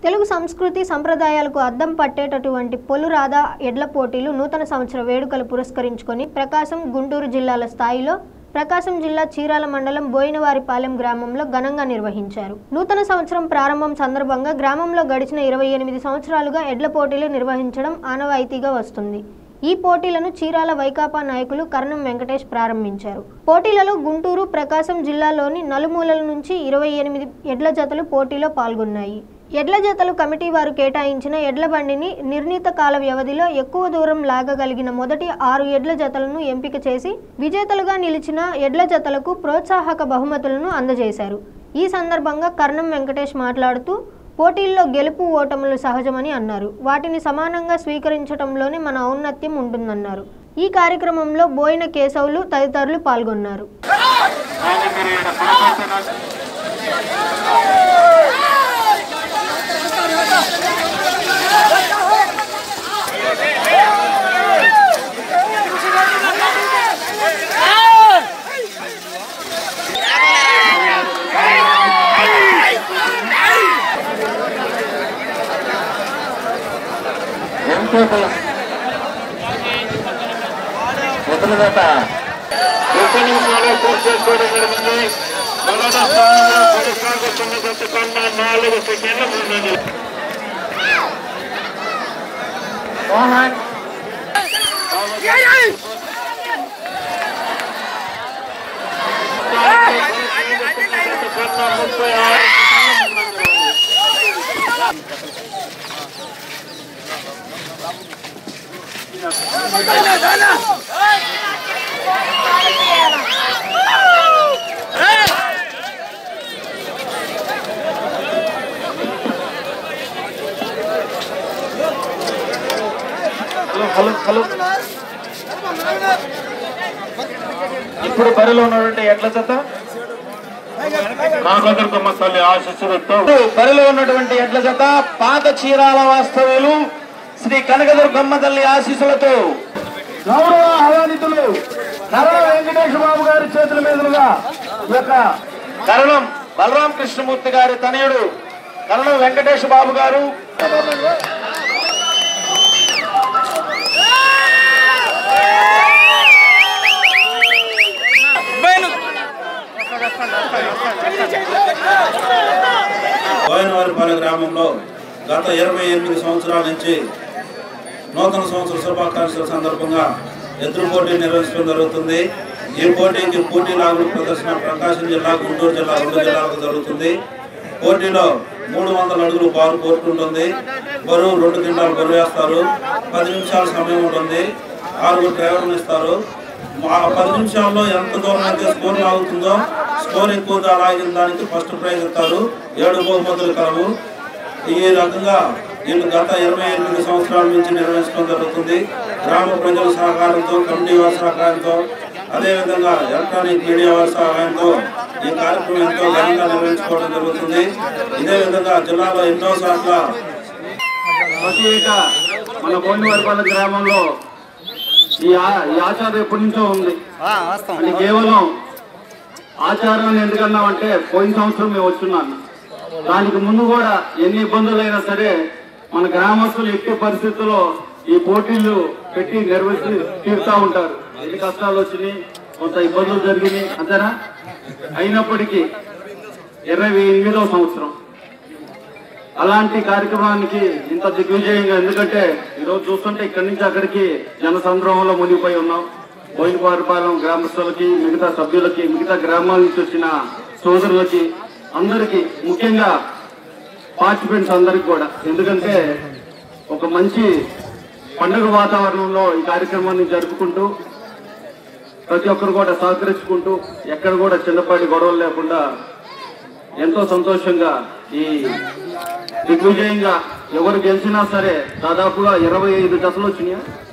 తెలుగు సంస్కృతి సంప్రదాయాలకు అద్దం పట్టేటటువంటి పొలురాధ ఎడ్ల పోటీలు నూతన సంవత్సర వేడుకలు పురస్కరించుకొని ప్రకాశం గుంటూరు జిల్లాల స్థాయిలో ప్రకాశం జిల్లా చీరాల మండలం బోయినవారిపాలెం గ్రామంలో ఘనంగా నిర్వహించారు నూతన సంవత్సరం ప్రారంభం సందర్భంగా గ్రామంలో గడిచిన ఇరవై ఎనిమిది సంవత్సరాలుగా ఎడ్ల పోటీలు నిర్వహించడం ఆనవాయితీగా వస్తుంది ఈ పోటీలను చీరాల వైకాపా నాయకులు కర్ణం వెంకటేష్ ప్రారంభించారు పోటీలలో గుంటూరు ప్రకాశం జిల్లాలోని నలుమూలల నుంచి ఇరవై ఎనిమిది ఎడ్ల జతలు పోటీలో పాల్గొన్నాయి ఎడ్ల జతలు కమిటీ వారు కేటాయించిన ఎడ్ల బండిని నిర్ణీత కాల వ్యవధిలో ఎక్కువ దూరం లాగగలిగిన మొదటి ఆరు ఎడ్ల జతలను ఎంపిక చేసి విజేతలుగా నిలిచిన ఎడ్ల జతలకు ప్రోత్సాహక బహుమతులను అందజేశారు ఈ సందర్భంగా కర్ణం వెంకటేష్ మాట్లాడుతూ పోటీల్లో గెలుపు ఓటములు సహజమని అన్నారు వాటిని సమానంగా స్వీకరించడంలోనే మన ఔన్నత్యం ఉంటుందన్నారు ఈ కార్యక్రమంలో బోయిన కేశవులు తదితరులు పాల్గొన్నారు ఆయన మీరు ఇక్కడ కొనసాగుతున్న ఎంతో ఇతర జత ముప్పై నిమిషాలు పూర్తి చేసుకోవడం జరిగింది మొదటి స్థానంలో కొనసాగుతున్న జత కన్నా నాలుగు సెకండ్లు ముందండి మోహన్ కన్నా ముప్పై ఆరు సెకండ్లు ముందండి. హలో హలో హలో ఇప్పుడు బరిలో ఉన్నటువంటి ఎట్ల జత నాగదుర్గమ్మ తల్లి ఆశీస్సులతో బరిలో ఉన్నటువంటి ఎడ్ల జత పాత చీరాల వాస్తవ్యులు శ్రీ కనకదుర్గమ్మ తల్లి ఆశీస్సులతో గౌరవ ఆహ్వానితులు కరణ వెంకటేశ్వర బాబు గారి చేతుల మీదుగా ఈ యొక్క కరణం బలరాం కృష్ణమూర్తి గారి తనయుడు కరణం వెంకటేశ్వర బాబు గారు బోయనవారిపాలె గ్రామంలో గత ఇరవై ఎనిమిది సంవత్సరాల నుంచి నూతన సంవత్సర శుభాకాంక్షల సందర్భంగా ఎదురు పోటీ నిర్వహించడం జరుగుతుంది ఈ పోటీకి పోటీ లాగుడు ప్రదర్శన ప్రకాశం జిల్లా గుంటూరు జిల్లా రెండు జిల్లాలకు జరుగుతుంది పోటీలో మూడు వందల అడుగులు బారు కోర్టు ఉంటుంది బరువు రెండు కింటాలు బరువు వేస్తారు పది నిమిషాల సమయం ఉంటుంది ఆరుగురు డ్రైవర్లు ఇస్తారు ఆ పది నిమిషాల్లో ఎంత దూరం అయితే స్కోర్ లాగుతుందో స్కోర్ ఎక్కువగా లాగిన దానికి ఫస్ట్ ప్రైజ్ ఇస్తారు ఏడు బహుమతులు కలవు ఈ రకంగా వీళ్ళు గత ఇరవై ఎనిమిది సంవత్సరాల నుంచి నిర్వహించడం జరుగుతుంది గ్రామ ప్రజల సహకారంతో కమిటీ వారి సహకారంతో అదేవిధంగా ఎలక్ట్రానిక్ మీడియా వారి సహాయంతో ఈ కార్యక్రమం ఎంతో ఘనంగా నిర్వహించుకోవడం జరుగుతుంది ఇదే విధంగా జిల్లాలో ఎన్నో చోట్ల ప్రతి ఏటా మన బోయినవారిపాలెం గ్రామంలో ఈ ఆ- ఈ ఆచారం ఎప్పటి నుంచో ఉంది అంటే కేవలం ఆచారాన్ని ఎందుకన్నామంటే పోయిన సంవత్సరం మేము వచ్చున్నాను దానికి ముందు కూడా ఎన్ని ఇబ్బందులైనా సరే మన గ్రామస్తులు ఎట్టి పరిస్థితుల్లో ఈ పోటీలు పెట్టి నిర్వహించి తీరుతా ఉంటారు ఎన్ని కష్టాలు వచ్చినాయి కొంత ఇబ్బందులు జరిగినాయి అంతేనా అయినప్పటికీ ఇరవై ఎనిమిదో సంవత్సరం అలాంటి కార్యక్రమానికి ఇంత దిగ్విజయంగా ఎందుకంటే ఈరోజు చూస్తుంటే ఇక్కడి నుంచి అక్కడికి జనసంద్రోహంలో మునిగిపోయి ఉన్నాం బోయినపారిపాలెం గ్రామస్తులకి మిగతా సభ్యులకి మిగతా గ్రామాల నుంచి వచ్చిన సోదరులకి అందరికీ ముఖ్యంగా పార్టిసిపెంట్స్ అందరికి కూడా ఎందుకంటే ఒక మంచి పండుగ వాతావరణంలో ఈ కార్యక్రమాన్ని జరుపుకుంటూ ప్రతి ఒక్కరు కూడా సహకరించుకుంటూ ఎక్కడ కూడా చిన్నపాటి గొడవలు లేకుండా ఎంతో సంతోషంగా ఈ దిగ్విజయంగా ఎవరు గెలిచినా సరే దాదాపుగా ఇరవై ఐదు జతలు వచ్చినాయి